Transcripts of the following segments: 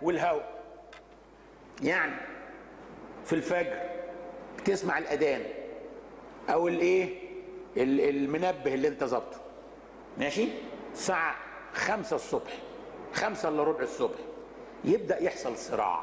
والهواء يعني في الفجر بتسمع الاذان او الايه ال- المنبه اللي انت ظابطه ماشي الساعة خمسة الصبح خمسة الا ربع الصبح يبدأ يحصل صراع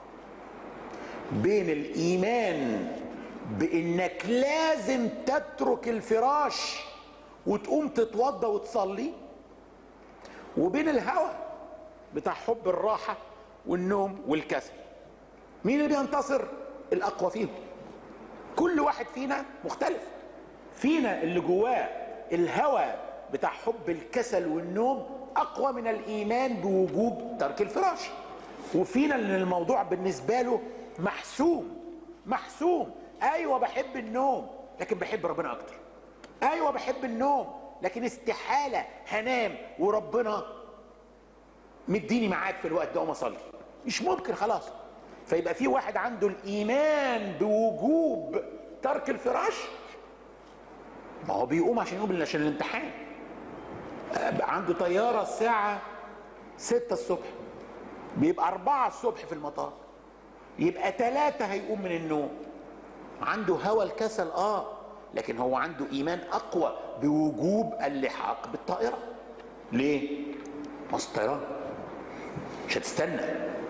بين الإيمان بإنك لازم تترك الفراش وتقوم تتوضى وتصلي وبين الهوى بتاع حب الراحة والنوم والكسل مين اللي بينتصر الأقوى فيهم كل واحد فينا مختلف فينا اللي جواه الهوى بتاع حب الكسل والنوم اقوى من الايمان بوجوب ترك الفراش وفينا اللي الموضوع بالنسبه له محسوم محسوم ايوه بحب النوم لكن بحب ربنا اكتر ايوه بحب النوم لكن استحاله هنام وربنا مديني معاك في الوقت ده وما اصلي مش ممكن خلاص فيبقى في واحد عنده الايمان بوجوب ترك الفراش ما هو بيقوم عشان يقوم عشان الامتحان آه، عنده طيارة الساعة ستة الصبح بيبقى أربعة الصبح في المطار يبقى ثلاثة هيقوم من النوم عنده هوى الكسل اه لكن هو عنده ايمان اقوى بوجوب اللحاق بالطائرة ليه؟ ما أصل الطيران مش هتستنى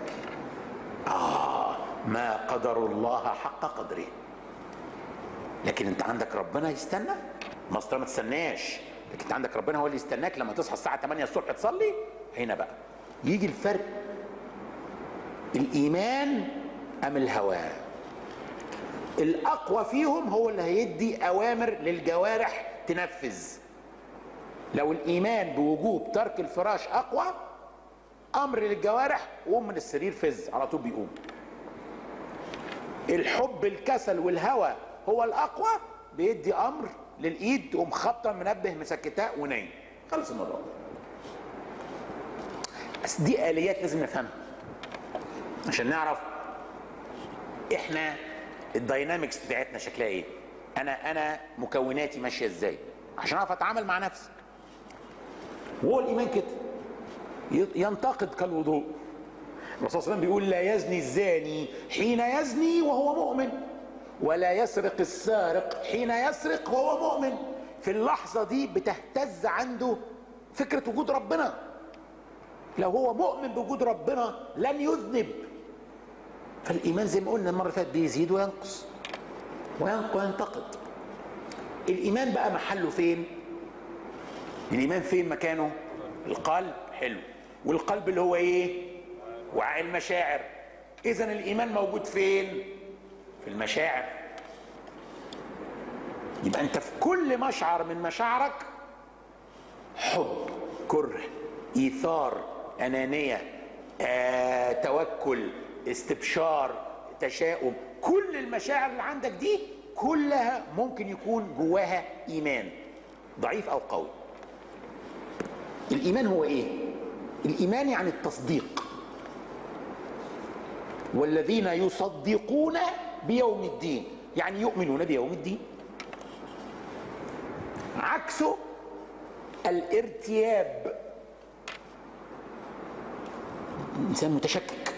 آه ما قدر الله حق قدره لكن انت عندك ربنا يستنى ما أصل ما تستناش لكن انت عندك ربنا هو اللي يستناك لما تصحى الساعة 8 الصبح تصلي هنا بقى يجي الفرق الإيمان أم الهوى الأقوى فيهم هو اللي هيدي أوامر للجوارح تنفذ لو الإيمان بوجوب ترك الفراش أقوى امر للجوارح قوم من السرير فز على طول بيقوم الحب الكسل والهوى هو الاقوى بيدي امر للايد تقوم خبطه المنبه مسكتاه ونايم خلص الموضوع بس دي اليات لازم نفهمها عشان نعرف احنا الداينامكس بتاعتنا شكلها ايه انا انا مكوناتي ماشيه ازاي عشان اعرف اتعامل مع نفسي وهو الايمان كده ينتقد كالوضوء الرسول صلى الله عليه وسلم بيقول لا يزني الزاني حين يزني وهو مؤمن ولا يسرق السارق حين يسرق وهو مؤمن في اللحظة دي بتهتز عنده فكرة وجود ربنا لو هو مؤمن بوجود ربنا لن يذنب فالإيمان زي ما قلنا المرة اللي فاتت بيزيد وينقص وينقص وينتقد الإيمان بقى محله فين؟ الإيمان فين مكانه؟ القلب حلو والقلب اللي هو ايه وعاء المشاعر اذا الايمان موجود فين في المشاعر يبقى انت في كل مشعر من مشاعرك حب كره ايثار انانيه آه، توكل استبشار تشاؤم كل المشاعر اللي عندك دي كلها ممكن يكون جواها ايمان ضعيف او قوي الايمان هو ايه الايمان يعني التصديق والذين يصدقون بيوم الدين يعني يؤمنون بيوم الدين عكسه الارتياب انسان متشكك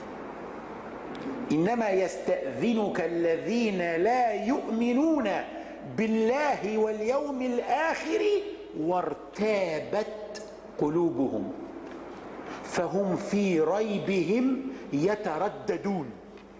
انما يستاذنك الذين لا يؤمنون بالله واليوم الاخر وارتابت قلوبهم فهم في ريبهم يترددون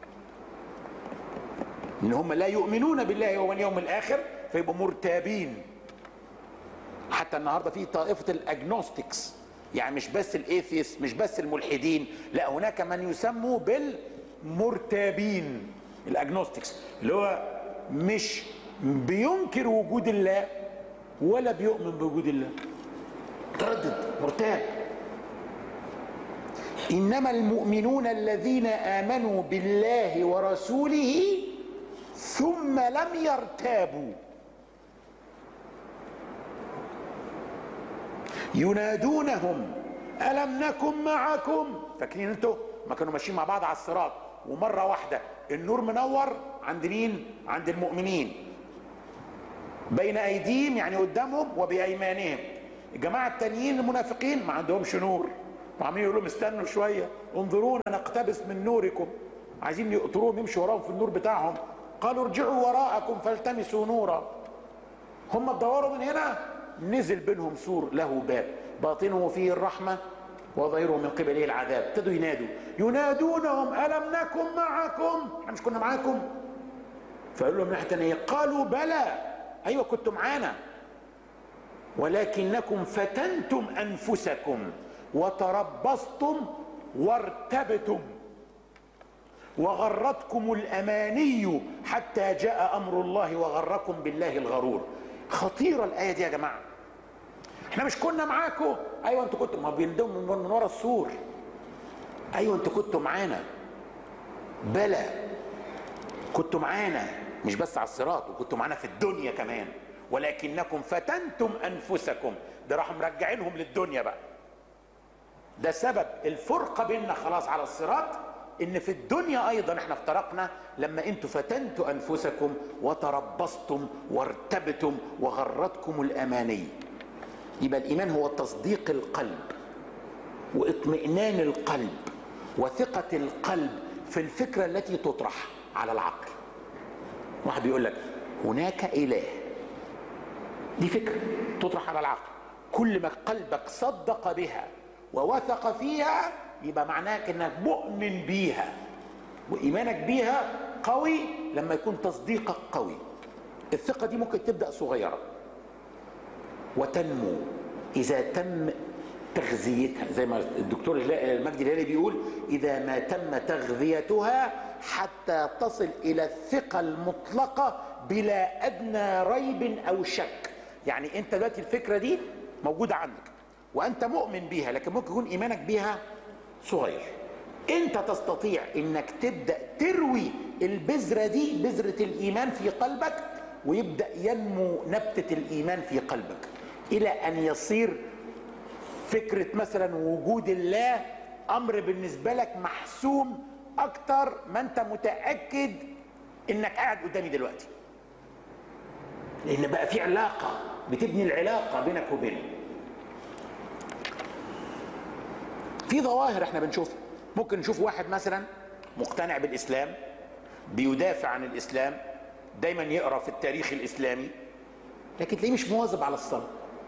ان هم لا يؤمنون بالله واليوم الاخر فيبقوا مرتابين حتى النهارده في طائفه الاجنوستكس يعني مش بس الايثيس مش بس الملحدين لا هناك من يسموا بالمرتابين الاجنوستكس اللي هو مش بينكر وجود الله ولا بيؤمن بوجود الله متردد مرتاب انما المؤمنون الذين امنوا بالله ورسوله ثم لم يرتابوا ينادونهم الم نكن معكم فاكرين انتوا ما كانوا ماشيين مع بعض على الصراط ومره واحده النور منور عند مين عند المؤمنين بين ايديهم يعني قدامهم وبايمانهم الجماعه التانيين المنافقين ما عندهمش نور وعمالين يقولوا لهم استنوا شويه انظرونا نقتبس من نوركم عايزين يقطروهم يمشوا وراهم في النور بتاعهم قالوا ارجعوا وراءكم فالتمسوا نورا هم اتدوروا من هنا نزل بينهم سور له باب باطنه فيه الرحمه وظاهره من قبله العذاب ابتدوا ينادوا ينادونهم الم نكن معكم احنا مش كنا معاكم فقالوا لهم ناحيه تانية قالوا بلى ايوه كنتم معانا ولكنكم فتنتم انفسكم وتربصتم وارتبتم وغرتكم الاماني حتى جاء امر الله وغركم بالله الغرور خطيره الايه دي يا جماعه احنا مش كنا معاكم ايوه انتوا كنتوا ما بيندموا من من ورا السور ايوه انتوا كنتوا معانا بلى كنتوا معانا مش بس على الصراط وكنتوا معانا في الدنيا كمان ولكنكم فتنتم انفسكم ده راحوا مرجعينهم للدنيا بقى ده سبب الفرقه بيننا خلاص على الصراط ان في الدنيا ايضا احنا افترقنا لما انتوا فتنتوا انفسكم وتربصتم وارتبتم وغرتكم الاماني يبقى الايمان هو تصديق القلب واطمئنان القلب وثقه القلب في الفكره التي تطرح على العقل واحد بيقول لك هناك اله دي فكره تطرح على العقل كل ما قلبك صدق بها ووثق فيها يبقى معناك انك مؤمن بيها وايمانك بيها قوي لما يكون تصديقك قوي الثقه دي ممكن تبدا صغيره وتنمو اذا تم تغذيتها زي ما الدكتور المجدي الهلالي بيقول اذا ما تم تغذيتها حتى تصل الى الثقه المطلقه بلا ادنى ريب او شك يعني انت دلوقتي الفكره دي موجوده عندك وانت مؤمن بيها لكن ممكن يكون ايمانك بيها صغير انت تستطيع انك تبدا تروي البذره دي بذره الايمان في قلبك ويبدا ينمو نبته الايمان في قلبك الى ان يصير فكره مثلا وجود الله امر بالنسبه لك محسوم اكتر ما انت متاكد انك قاعد قدامي دلوقتي لان بقى في علاقه بتبني العلاقه بينك وبينه في ظواهر احنا بنشوفها ممكن نشوف واحد مثلا مقتنع بالاسلام بيدافع عن الاسلام دايما يقرا في التاريخ الاسلامي لكن تلاقيه مش مواظب على الصلاه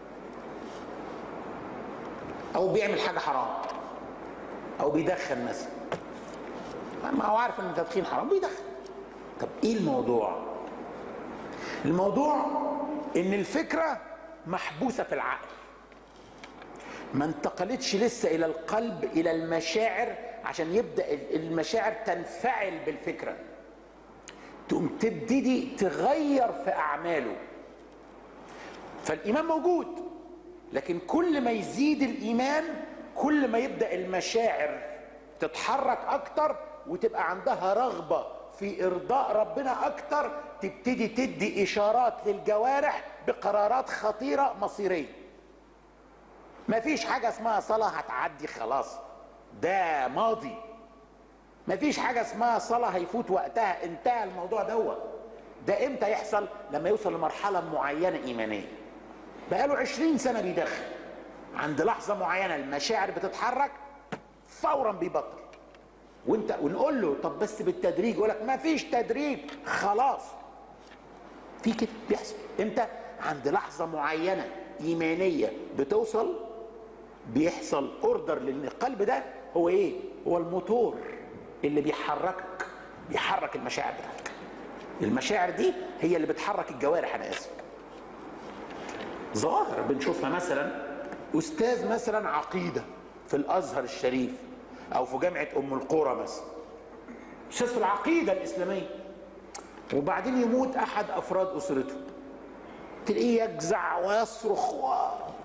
او بيعمل حاجه حرام او بيدخن مثلا ما هو عارف ان التدخين حرام بيدخن طب ايه الموضوع الموضوع ان الفكره محبوسه في العقل ما انتقلتش لسه الى القلب الى المشاعر عشان يبدا المشاعر تنفعل بالفكره تقوم تبتدي تغير في اعماله فالايمان موجود لكن كل ما يزيد الايمان كل ما يبدا المشاعر تتحرك اكتر وتبقى عندها رغبه في ارضاء ربنا اكتر تبتدي تدي اشارات للجوارح بقرارات خطيره مصيريه ما فيش حاجه اسمها صلاه هتعدي خلاص ده ماضي ما فيش حاجه اسمها صلاه هيفوت وقتها انتهى الموضوع دوت ده امتى يحصل لما يوصل لمرحله معينه ايمانيه بقاله عشرين سنه بيدخل عند لحظه معينه المشاعر بتتحرك فورا بيبطل وانت ونقول له طب بس بالتدريج يقول لك ما فيش تدريج خلاص في كده بيحصل امتى عند لحظه معينه ايمانيه بتوصل بيحصل اوردر لان القلب ده هو ايه هو الموتور اللي بيحركك بيحرك المشاعر بتاعتك المشاعر دي هي اللي بتحرك الجوارح انا اسف ظواهر بنشوفها مثلا استاذ مثلا عقيده في الازهر الشريف او في جامعه ام القرى مثلا استاذ في العقيده الاسلاميه وبعدين يموت احد افراد اسرته تلاقيه يجزع ويصرخ و...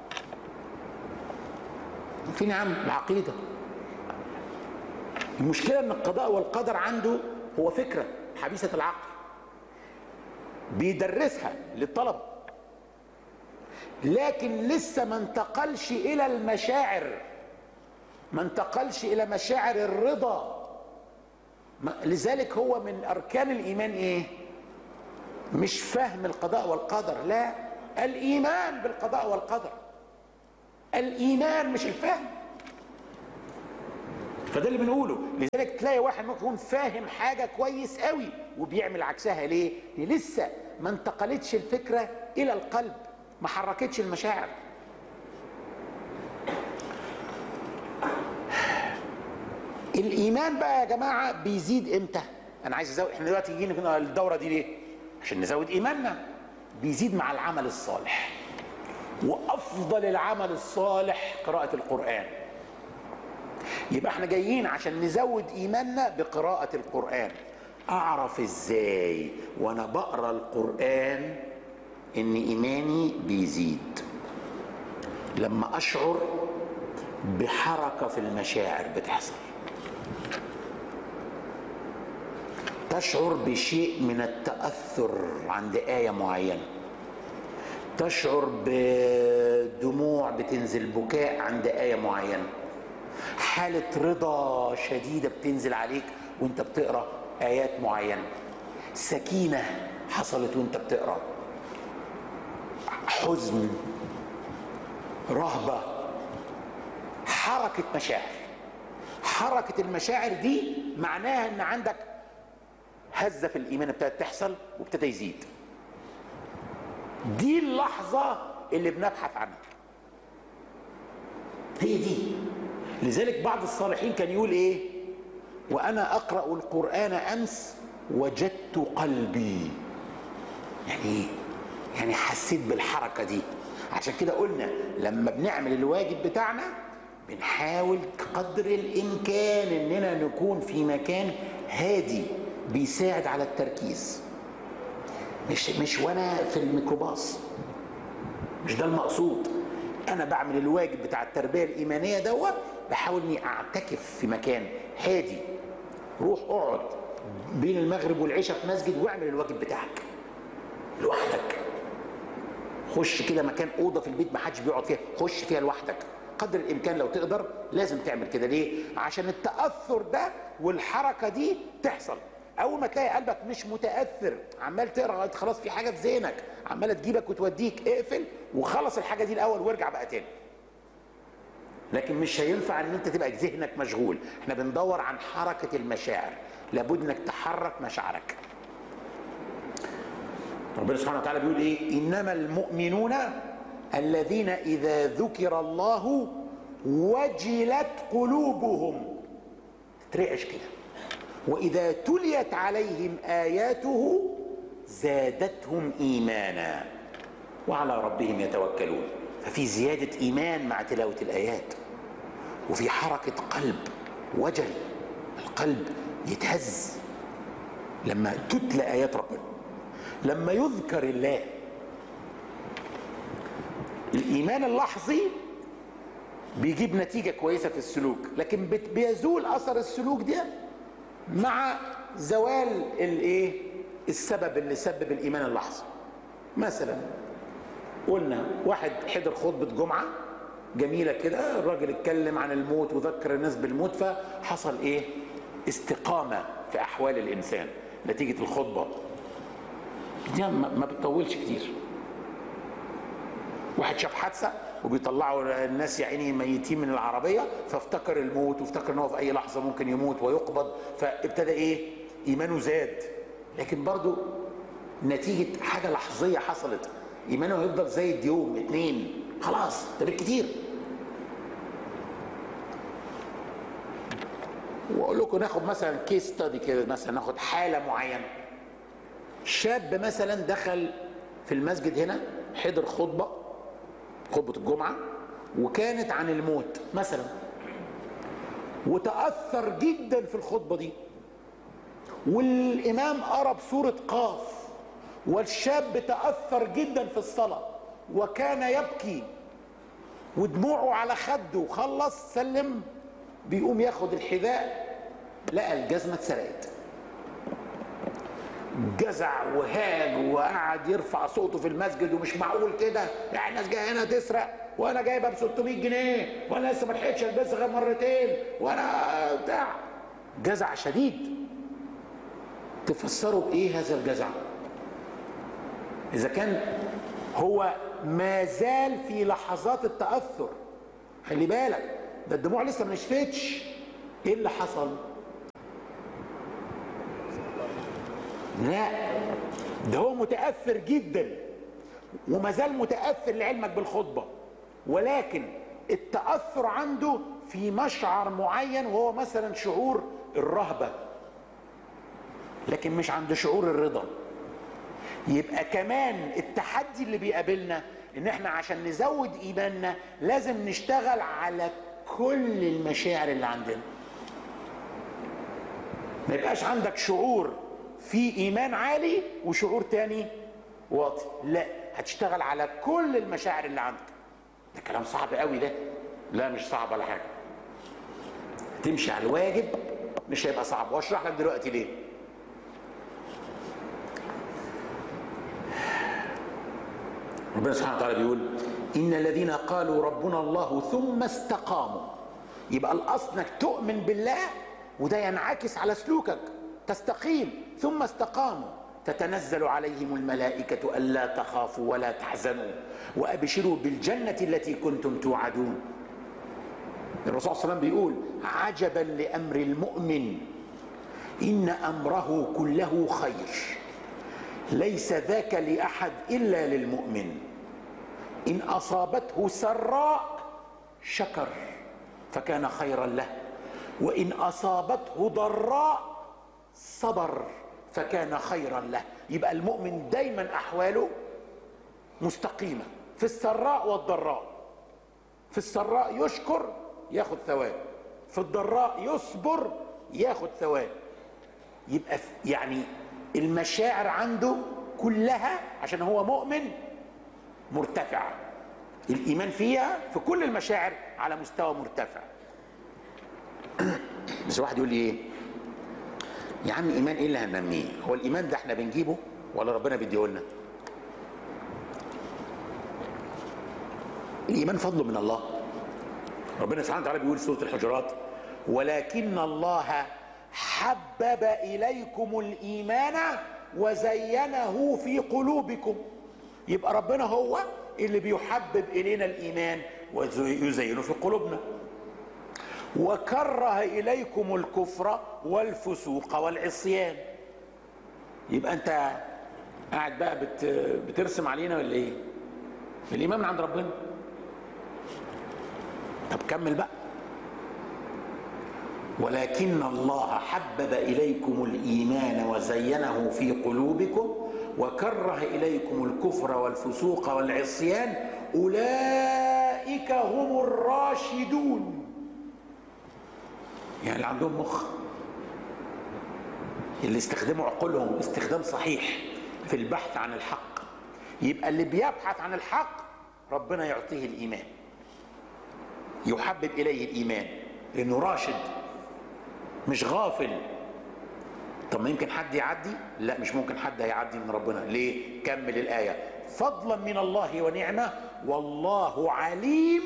فين يا عم العقيده المشكله ان القضاء والقدر عنده هو فكره حبيسه العقل بيدرسها للطلبه لكن لسه ما انتقلش الى المشاعر ما انتقلش الى مشاعر الرضا لذلك هو من اركان الايمان ايه مش فهم القضاء والقدر لا الايمان بالقضاء والقدر الايمان مش الفهم فده اللي بنقوله لذلك تلاقي واحد ممكن يكون فاهم حاجه كويس قوي وبيعمل عكسها ليه؟ ليه لسه ما انتقلتش الفكره الى القلب ما حركتش المشاعر الايمان بقى يا جماعه بيزيد امتى انا عايز ازود احنا دلوقتي جينا الدوره دي ليه عشان نزود ايماننا بيزيد مع العمل الصالح وافضل العمل الصالح قراءه القران يبقى احنا جايين عشان نزود ايماننا بقراءه القران اعرف ازاي وانا بقرا القران ان ايماني بيزيد لما اشعر بحركه في المشاعر بتحصل تشعر بشيء من التاثر عند ايه معينه تشعر بدموع بتنزل بكاء عند ايه معينه حاله رضا شديده بتنزل عليك وانت بتقرا ايات معينه سكينه حصلت وانت بتقرا حزن رهبه حركه مشاعر حركه المشاعر دي معناها ان عندك هزه في الايمان ابتدت تحصل وابتدى يزيد دي اللحظه اللي بنبحث عنها هي دي لذلك بعض الصالحين كان يقول ايه وانا اقرا القران امس وجدت قلبي يعني ايه يعني حسيت بالحركه دي عشان كده قلنا لما بنعمل الواجب بتاعنا بنحاول قدر الامكان اننا نكون في مكان هادي بيساعد على التركيز مش مش وانا في الميكروباص مش ده المقصود انا بعمل الواجب بتاع التربيه الايمانيه دوت بحاول اني اعتكف في مكان هادي روح اقعد بين المغرب والعشاء في مسجد واعمل الواجب بتاعك لوحدك خش كده مكان اوضه في البيت ما حدش بيقعد فيها خش فيها لوحدك قدر الامكان لو تقدر لازم تعمل كده ليه عشان التاثر ده والحركه دي تحصل اول ما تلاقي قلبك مش متاثر عمال تقرا خلاص في حاجه في ذهنك عماله تجيبك وتوديك اقفل وخلص الحاجه دي الاول وارجع بقى تاني لكن مش هينفع ان انت تبقى ذهنك مشغول احنا بندور عن حركه المشاعر لابد انك تحرك مشاعرك ربنا سبحانه وتعالى بيقول ايه انما المؤمنون الذين اذا ذكر الله وجلت قلوبهم ترعش كده واذا تليت عليهم اياته زادتهم ايمانا وعلى ربهم يتوكلون ففي زياده ايمان مع تلاوه الايات وفي حركه قلب وجل القلب يتهز لما تتلى ايات ربنا لما يذكر الله الايمان اللحظي بيجيب نتيجه كويسه في السلوك لكن بيزول اثر السلوك ده مع زوال الايه السبب اللي سبب الايمان اللحظي مثلا قلنا واحد حضر خطبه جمعه جميله كده الراجل اتكلم عن الموت وذكر الناس بالموت فحصل ايه استقامه في احوال الانسان نتيجه الخطبه دي ما بتطولش كتير واحد شاف حادثه وبيطلعوا الناس يا عيني ميتين من العربيه فافتكر الموت وافتكر ان هو في اي لحظه ممكن يموت ويقبض فابتدى ايه ايمانه زاد لكن برضو نتيجه حاجه لحظيه حصلت ايمانه هيفضل زي يوم اتنين خلاص ده بالكتير واقول لكم ناخد مثلا كيس ستادي كده مثلا ناخد حاله معينه شاب مثلا دخل في المسجد هنا حضر خطبه خطبه الجمعه وكانت عن الموت مثلا وتاثر جدا في الخطبه دي والامام قرا بسوره قاف والشاب تاثر جدا في الصلاه وكان يبكي ودموعه على خده خلص سلم بيقوم ياخد الحذاء لقى الجزمه اتسرقت جزع وهاج وقعد يرفع صوته في المسجد ومش معقول كده يعني الناس جايه هنا تسرق وانا جايبها ب 600 جنيه وانا لسه ما لحقتش البسها غير مرتين وانا بتاع جزع شديد تفسروا بايه هذا الجزع اذا كان هو ما زال في لحظات التاثر خلي بالك ده الدموع لسه ما نشفتش ايه اللي حصل لا ده هو متاثر جدا وما زال متاثر لعلمك بالخطبه ولكن التاثر عنده في مشعر معين وهو مثلا شعور الرهبه لكن مش عند شعور الرضا يبقى كمان التحدي اللي بيقابلنا ان احنا عشان نزود ايماننا لازم نشتغل على كل المشاعر اللي عندنا ما يبقاش عندك شعور في ايمان عالي وشعور تاني واطي لا هتشتغل على كل المشاعر اللي عندك ده كلام صعب قوي ده لا مش صعب ولا حاجه تمشي على الواجب مش هيبقى صعب واشرح لك دلوقتي ليه ربنا سبحانه وتعالى بيقول ان الذين قالوا ربنا الله ثم استقاموا يبقى الاصل انك تؤمن بالله وده ينعكس على سلوكك تستقيم ثم استقاموا تتنزل عليهم الملائكة ألا تخافوا ولا تحزنوا وأبشروا بالجنة التي كنتم توعدون الرسول صلى الله عليه وسلم بيقول عجبا لأمر المؤمن إن أمره كله خير ليس ذاك لأحد إلا للمؤمن إن أصابته سراء شكر فكان خيرا له وإن أصابته ضراء صبر فكان خيرا له يبقى المؤمن دايما احواله مستقيمه في السراء والضراء في السراء يشكر ياخد ثواب في الضراء يصبر ياخد ثواب يبقى يعني المشاعر عنده كلها عشان هو مؤمن مرتفعه الايمان فيها في كل المشاعر على مستوى مرتفع بس واحد يقول لي ايه يا عم ايمان ايه اللي هننميه هو الايمان ده احنا بنجيبه ولا ربنا بيديه لنا الايمان فضل من الله ربنا سبحانه وتعالى بيقول في سوره الحجرات ولكن الله حبب اليكم الايمان وزينه في قلوبكم يبقى ربنا هو اللي بيحبب الينا الايمان ويزينه في قلوبنا وكره اليكم الكفر والفسوق والعصيان يبقى انت قاعد بقى بت بترسم علينا ولا ايه الايمان من عند ربنا طب كمل بقى ولكن الله حبب اليكم الايمان وزينه في قلوبكم وكره اليكم الكفر والفسوق والعصيان اولئك هم الراشدون يعني اللي عندهم مخ اللي استخدموا عقولهم استخدام صحيح في البحث عن الحق يبقى اللي بيبحث عن الحق ربنا يعطيه الايمان يحبب اليه الايمان لانه راشد مش غافل طب ما يمكن حد يعدي لا مش ممكن حد هيعدي من ربنا ليه كمل الايه فضلا من الله ونعمه والله عليم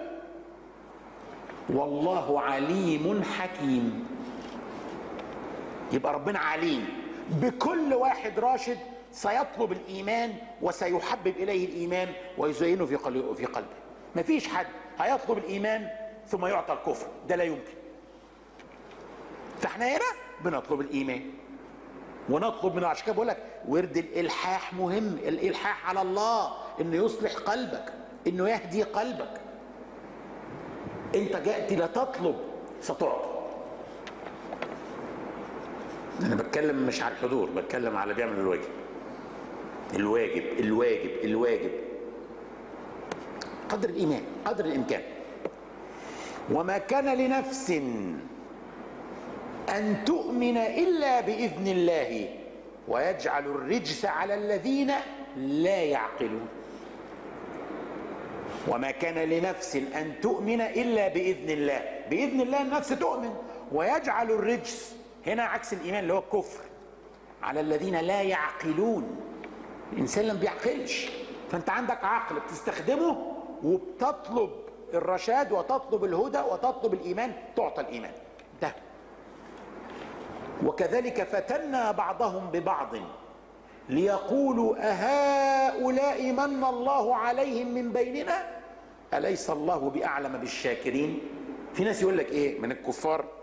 والله عليم حكيم يبقى ربنا عليم بكل واحد راشد سيطلب الايمان وسيحبب اليه الايمان ويزينه في قلبه في قلبه مفيش حد هيطلب الايمان ثم يعطى الكفر ده لا يمكن فاحنا هنا بنطلب الايمان ونطلب منه عشان كده بقول لك ورد الالحاح مهم الالحاح على الله انه يصلح قلبك انه يهدي قلبك انت جئت لتطلب ستعطى انا بتكلم مش على الحضور بتكلم على بيعمل الواجب الواجب الواجب الواجب قدر الايمان قدر الامكان وما كان لنفس ان تؤمن الا باذن الله ويجعل الرجس على الذين لا يعقلون وما كان لنفس ان تؤمن الا باذن الله باذن الله النفس تؤمن ويجعل الرجس هنا عكس الايمان اللي هو الكفر على الذين لا يعقلون الانسان لم بيعقلش فانت عندك عقل بتستخدمه وبتطلب الرشاد وتطلب الهدى وتطلب الايمان تعطى الايمان ده وكذلك فتنا بعضهم ببعض ليقولوا أهؤلاء من الله عليهم من بيننا أليس الله بأعلم بالشاكرين في ناس يقول لك إيه من الكفار